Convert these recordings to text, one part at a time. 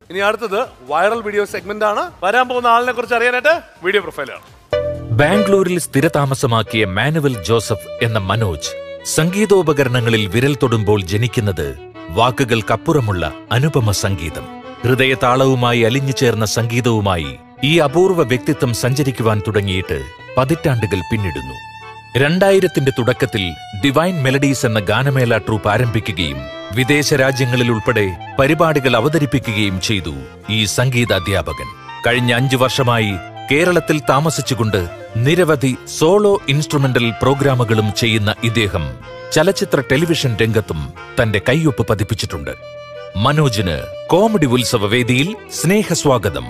ഇനി അടുത്തത് viral video segment ആണ് വരാൻ പോകുന്ന ആളിനെ കുറിച്ച് അറിയാനായിട്ട് വീഡിയോ പ്രൊഫൈലാണ് ബാംഗ്ലൂരിൽ സ്ഥിരതാമസമാക്കിയ മാനുവൽ ജോസഫ് എന്ന മനോജ് സംഗീതോപകരണങ്ങളിൽ വിരൽ തൊടുമ്പോൾ ജനിക്കുന്നത് വാക്കുകൾക്കപ്പുറമുള്ള അനുപമ സംഗീതം ഹൃദയതാളവുമായി അലിഞ്ഞു ചേർന്ന സംഗീതവുമായി ഈ അപൂർവ വ്യക്തിത്വം സഞ്ചരിക്കുവാൻ തുടങ്ങിയിട്ട് പതിറ്റാണ്ടുകൾ പിന്നിടുന്നു രണ്ടായിരത്തിന്റെ തുടക്കത്തിൽ ഡിവൈൻ മെലഡീസ് എന്ന ഗാനമേള ട്രൂപ്പ് ആരംഭിക്കുകയും വിദേശ രാജ്യങ്ങളിൽ ഉൾപ്പെടെ പരിപാടികൾ അവതരിപ്പിക്കുകയും ചെയ്തു ഈ സംഗീത അധ്യാപകൻ കഴിഞ്ഞ അഞ്ചു വർഷമായി കേരളത്തിൽ താമസിച്ചുകൊണ്ട് നിരവധി സോളോ ഇൻസ്ട്രുമെന്റൽ പ്രോഗ്രാമുകളും ചെയ്യുന്ന ഇദ്ദേഹം ചലച്ചിത്ര ടെലിവിഷൻ രംഗത്തും തന്റെ കൈയൊപ്പ് പതിപ്പിച്ചിട്ടുണ്ട് മനോജിന് കോമഡി ഉത്സവ വേദിയിൽ സ്നേഹസ്വാഗതം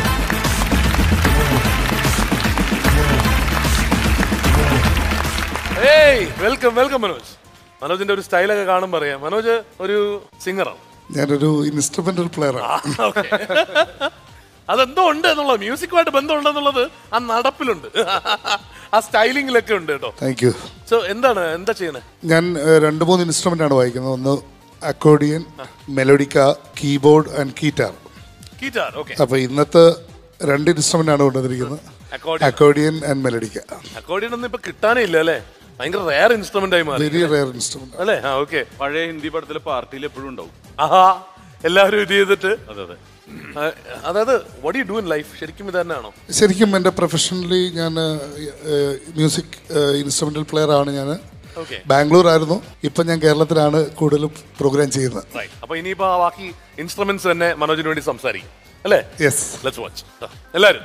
ഏയ് വെൽക്കം വെൽക്കം മനോജ് മനോജിന്റെ ഒരു സ്റ്റൈലൊക്കെ കാണുമ്പോൾ അറിയാം മനോജ് ഒരു സിംഗറാണ് ഞാനൊരു ഇൻസ്ട്രുമെന്റൽ പ്ലെയറാണ് അതെന്തോ ഉണ്ട് എന്നുള്ളത് മ്യൂസിക്കുമായിട്ട് ബന്ധമുണ്ടെന്നുള്ളത് ആ നടപ്പിലുണ്ട് ആ സ്റ്റൈലിങ്ങിലൊക്കെ ഉണ്ട് കേട്ടോ താങ്ക് യു സോ എന്താണ് എന്താ ചെയ്യണേ ഞാൻ ഏഹ്, രണ്ട് മൂന്ന് ഇൻസ്ട്രുമെന്റ് ആണ് വായിക്കുന്നത് ഒന്ന് accordion melodica keyboard and keytar guitar okay അപ്പൊ ഇന്നത്തെ രണ്ട് ഇൻസ്ട്രുമെന്റ് ആണ് കൊണ്ടുവന്നിരിക്കുന്നത് accordion accordion and melodica accordion ഒന്നും ഇപ്പൊ കിട്ടാനേ ഇല്ല അല്ലേ ഭയങ്കര റയർ ഇൻസ്ട്രുമെന്റ് ആയി മാറി വെരി റെയർ ഇൻസ്ട്രുമെന്റ് അല്ലേ ആ ഓക്കെ പഴയ ഹിന്ദി പടത്തിലെ പാർട്ടിയിൽ എപ്പോഴും ഉണ്ടാവും ആഹാ എല്ലാവരും ഇത് ചെയ്തിട്ട് അതെ അതെ ആ, അതായത് what you do in life ശരിക്കും ഇത് തന്നെയാണോ ശരിക്കും എൻ്റെ പ്രൊഫഷണലി ഞാൻ മ്യൂസിക് ഇൻസ്ട്രുമെന്റൽ പ്ലെയർ ആണ് ഞാൻ ഓക്കെ ബാംഗ്ലൂർ ആയിരുന്നു ഇപ്പം ഞാൻ കേരളത്തിലാണ് കൂടുതലും പ്രോഗ്രാം ചെയ്യുന്നത് റൈറ്റ് അപ്പൊ ഇനിയിപ്പോ ആ ബാക്കി ഇൻസ്ട്രുമെന്റ്സ് തന്നെ മനോജിന് വേണ്ടി സംസാരിക്കും അല്ലേ യെസ് ലെറ്റ്സ് വാച്ച് എല്ലാവരും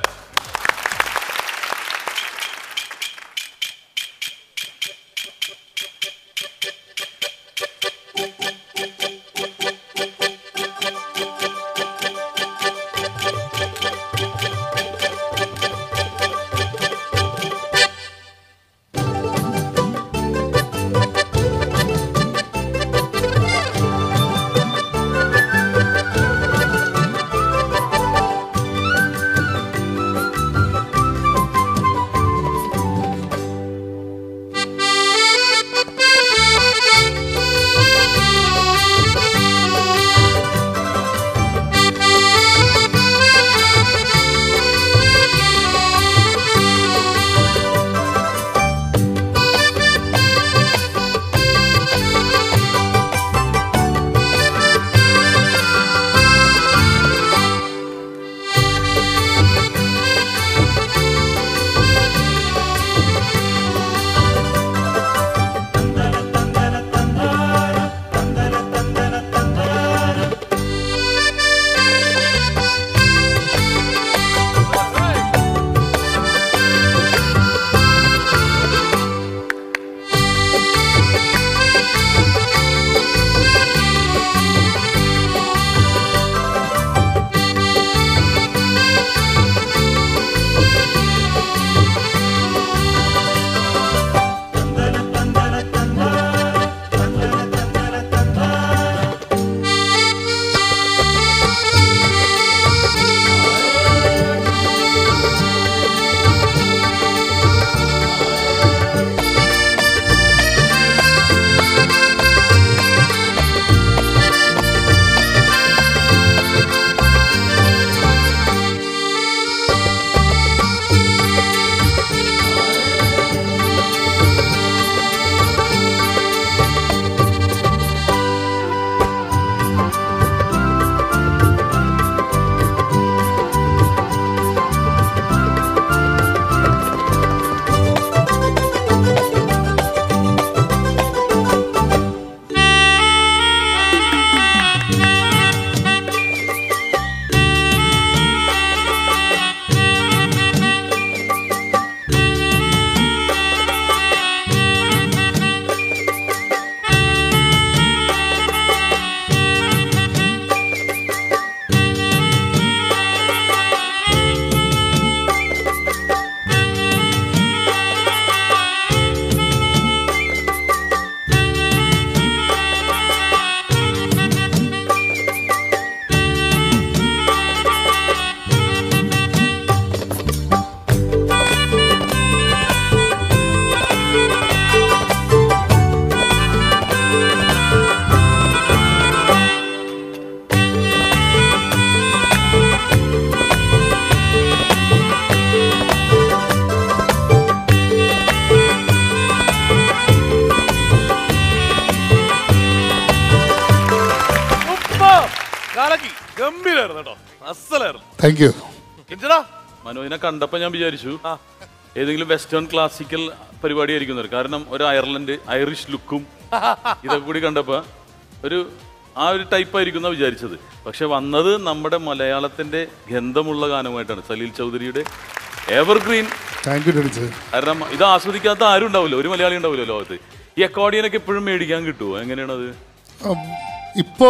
ഗംഭീരായിരുന്നു കേട്ടോ അസലായിരുന്നു താങ്ക് യു കിഞ്ചടാ മനോജിനെ കണ്ടപ്പോ ഞാൻ വിചാരിച്ചു ഏതെങ്കിലും വെസ്റ്റേൺ ക്ലാസിക്കൽ പരിപാടിയായിരിക്കും എന്ന്. കാരണം ഒരു അയർലൻഡ് ഐറിഷ് ലുക്കും ഇതൊക്കെ കൂടി കണ്ടപ്പോ ഒരു ആ ഒരു ടൈപ്പ് ആയിരിക്കും എന്നാ വിചാരിച്ചത് പക്ഷെ വന്നത് നമ്മുടെ മലയാളത്തിന്റെ ഗന്ധമുള്ള ഗാനമായിട്ടാണ് സലീൽ ചൗധരിയുടെ എവർഗ്രീൻ താങ്ക് യു ടെനിസ് കാരണം ഇത് ആസ്വദിക്കാത്ത ആരും ഉണ്ടാവില്ല ഒരു മലയാളി ഉണ്ടാവില്ല ലോകത്ത് ഈ അക്കോർഡിയനൊക്കെ എപ്പോഴും മേടിക്കാൻ കിട്ടുമോ എങ്ങനെയാണത് ഇപ്പോൾ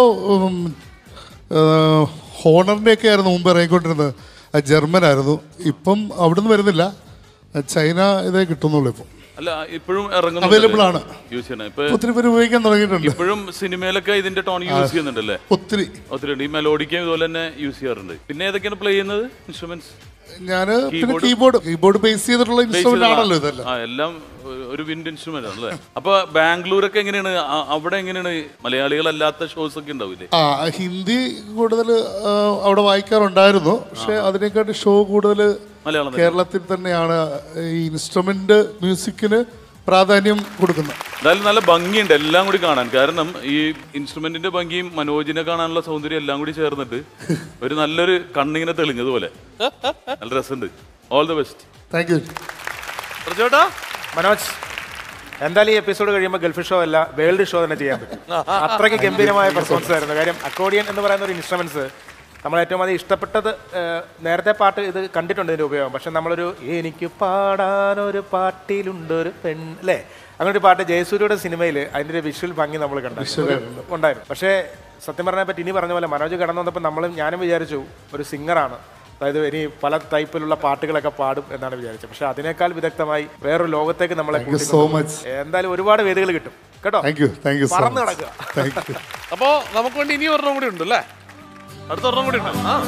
ഹോണറിൻ്റെ ഒക്കെ ആയിരുന്നു മുമ്പ് ഇറങ്ങിക്കൊണ്ടിരുന്നത് അത് ജർമ്മൻ ആയിരുന്നു ഇപ്പം അവിടുന്ന് വരുന്നില്ല ചൈന ഇതേ കിട്ടുന്നുള്ളൂ ഇപ്പം അല്ല ഇപ്പോഴും Available ആണ്. യൂസ് ചെയ്യണം ഇപ്പൊ ഒത്തിരി പേര് ഉപയോഗിക്കാൻ തുടങ്ങിയിട്ടുണ്ട് ഇപ്പോഴും സിനിമയിലൊക്കെ ഇതിന്റെ ടോൺ യൂസ് ചെയ്യുന്നുണ്ടല്ലേ ഒത്തിരി ഒത്തിരി ഉണ്ട് ഈ മെലോഡിക്കും ഇതുപോലെ തന്നെ യൂസ് ചെയ്യാറുണ്ട് പിന്നെ ഏതൊക്കെയാണ് പ്ലേ ചെയ്യുന്നത് ഇൻസ്ട്രുമെന്റ്സ് ഞാൻ പിന്നെ കീബോർഡ് കീബോർഡ് ബേസ് ചെയ്തിട്ടുള്ള ഇൻസ്ട്രുമെന്റ് ആണല്ലോ ഇതെല്ലാം ആ എല്ലാം ഒരു- ഒരു വിൻഡ് ഇൻസ്ട്രുമെന്റ് ആണല്ലേ അപ്പൊ ബാംഗ്ലൂരൊക്കെ എങ്ങനെയാണ് ആ- അവിടെ എങ്ങനെയാണ് മലയാളികളല്ലാത്ത ഷോസ് ഒക്കെ ഉണ്ടാവില്ലേ ആ ഹിന്ദി കൂടുതൽ അവിടെ വായിക്കാറുണ്ടായിരുന്നു പക്ഷെ അതിനെക്കാട്ടി ഷോ കൂടുതൽ മലയാളം തന്നെ. കേരളത്തിൽ തന്നെയാണ് ഈ ഇൻസ്ട്രുമെന്റ് മ്യൂസിക്കിന് പ്രാധാന്യം കൊടുക്കുന്നത് എന്തായാലും നല്ല ഭംഗിയുണ്ട് എല്ലാം കൂടി കാണാൻ കാരണം ഈ ഇൻസ്ട്രുമെന്റിന്റെ ഭംഗിയും മനോജിനെ കാണാനുള്ള സൗന്ദര്യം എല്ലാം കൂടി ചേർന്നിട്ട് ഒരു നല്ലൊരു കണ്ണിങ്ങനെ തെളിഞ്ഞതുപോലെ നല്ല രസമുണ്ട് all the best thank you ചേട്ടാ മനോജ് എന്തായാലും ഈ എപ്പിസോഡ് കഴിയുമ്പോൾ ഗൾഫ് ഷോ അല്ല വേൾഡ് ഷോ തന്നെ ചെയ്യാൻ പറ്റും അത്രയ്ക്ക് ഗംഭീരമായ പെർഫോമൻസ് ആയിരുന്നു കാര്യം അക്കോർഡിയൻ എന്ന് പറയുന്ന ഒരു ഇൻസ്ട്രുമെന്റ്സ് നമ്മൾ ഏറ്റവും അധികം ഇഷ്ടപ്പെട്ടത് ഏഹ്, നേരത്തെ പാട്ട് ഇത് കണ്ടിട്ടുണ്ട് ഇതിന്റെ ഉപയോഗം പക്ഷെ നമ്മളൊരു എനിക്ക് പാടാനൊരു പാട്ടിലുണ്ടൊരു പെൺ അല്ലേ അങ്ങനെ ഒരു പാട്ട് ജയസൂര്യയുടെ സിനിമയിൽ അതിന്റെ ഒരു വിഷ്വൽ ഭംഗി നമ്മൾ കണ്ടായിരുന്നു ഉണ്ടായിരുന്നു പക്ഷേ സത്യം പറഞ്ഞാൽ പറ്റി ഇനി പറഞ്ഞ പോലെ മനോജ് കടന്നു വന്നപ്പോൾ നമ്മളും ഞാനും വിചാരിച്ചു ഒരു സിംഗറാണ് അതായത് ഇനി പല ടൈപ്പിലുള്ള പാട്ടുകളൊക്കെ പാടും എന്നാണ് വിചാരിച്ചത് പക്ഷെ അതിനേക്കാൾ വിദഗ്ധമായി വേറൊരു ലോകത്തേക്ക് നമ്മളെ താങ്ക് യു സോ മച്ച് എന്തായാലും ഒരുപാട് വേദികൾ കിട്ടും കേട്ടോ thank you thank you so പറന്ന് മച്ച് കിടക്കുക താങ്ക് യു അപ്പോ നമുക്ക് വേണ്ടി ഇനി ഒരെണ്ണം കൂടി ഉണ്ട് അല്ലേ അടുത്ത ഒരെണ്ണം കൂടി ഉണ്ട് ആ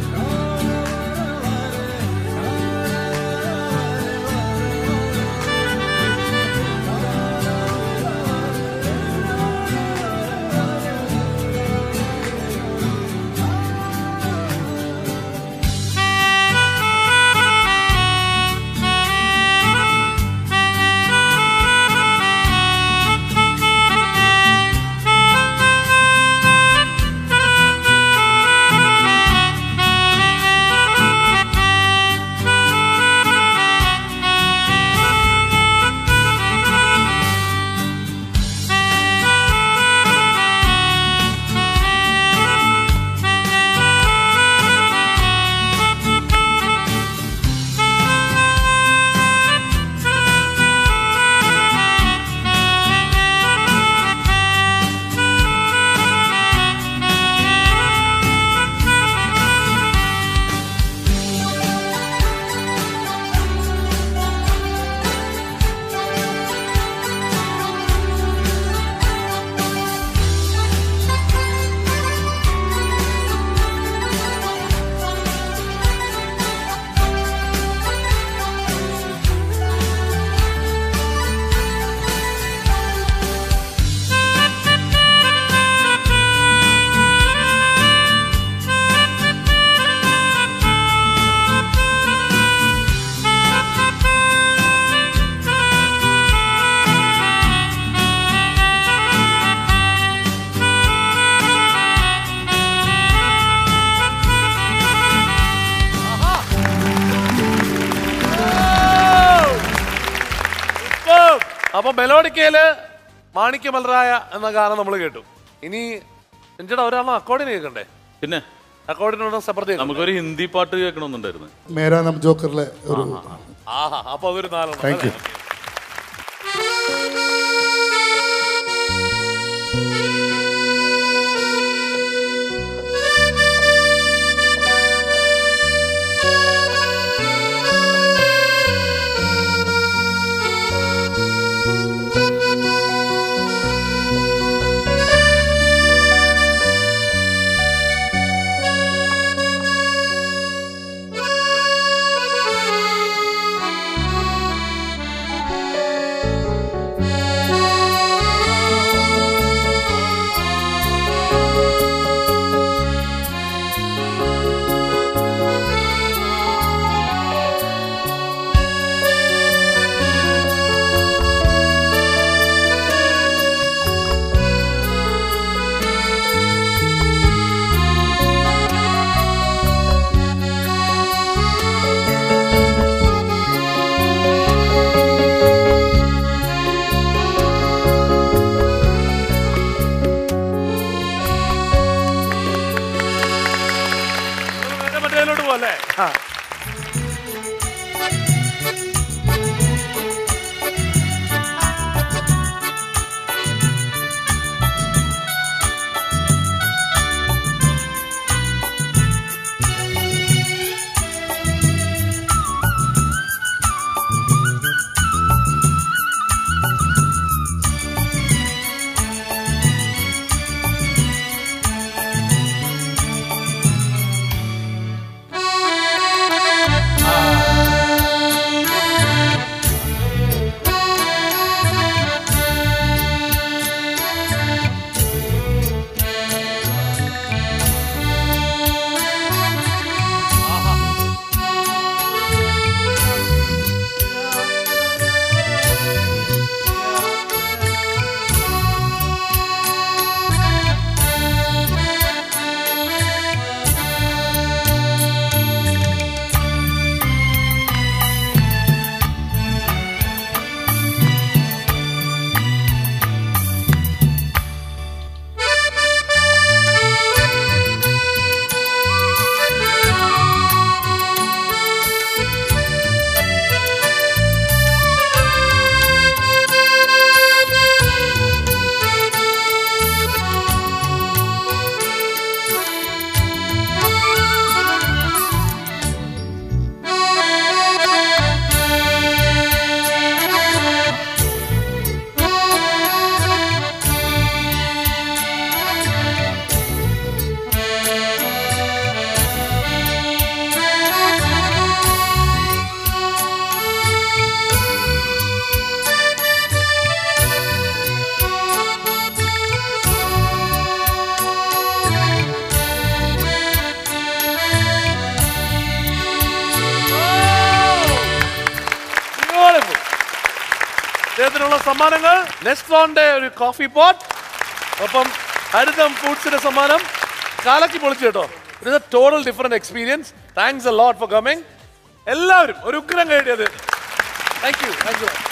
Superb. അപ്പൊ മെലോഡിക്കയില് മാണിക്യമലറായ എന്ന ഗാനം നമ്മൾ കേട്ടു ഇനി എഞ്ചേട്ടാ ഒരാളെ അക്കോർഡിന് കേൾക്കണ്ടേ പിന്നെ അക്കോർഡിനോട് സെപ്പറേറ്റ് നമുക്കൊരു ഹിന്ദി പാട്ട് കേൾക്കണമെന്നുണ്ടായിരുന്നു മേരാ നം ജോക്കറിലെ ഒരു ആഹാ അപ്പൊ അതൊരു നാലെണ്ണം താങ്ക് യു അല്ലേ? Thank അല്ലേ ആ. Beautiful. അദ്ദേഹത്തിനുള്ള സമ്മാനങ്ങൾ നെസ്റ്റോന്റെ ഒരു കോഫി പോട്ട് ഒപ്പം ഹരിതം ഫുഡ്സിന്റെ സമ്മാനം കാലക്കി പൊളിച്ചു കേട്ടോ it total different experience thanks a lot for coming എല്ലാവരും ഒരു ഉഗ്രം കഴിയത് താങ്ക് യു താങ്ക് യു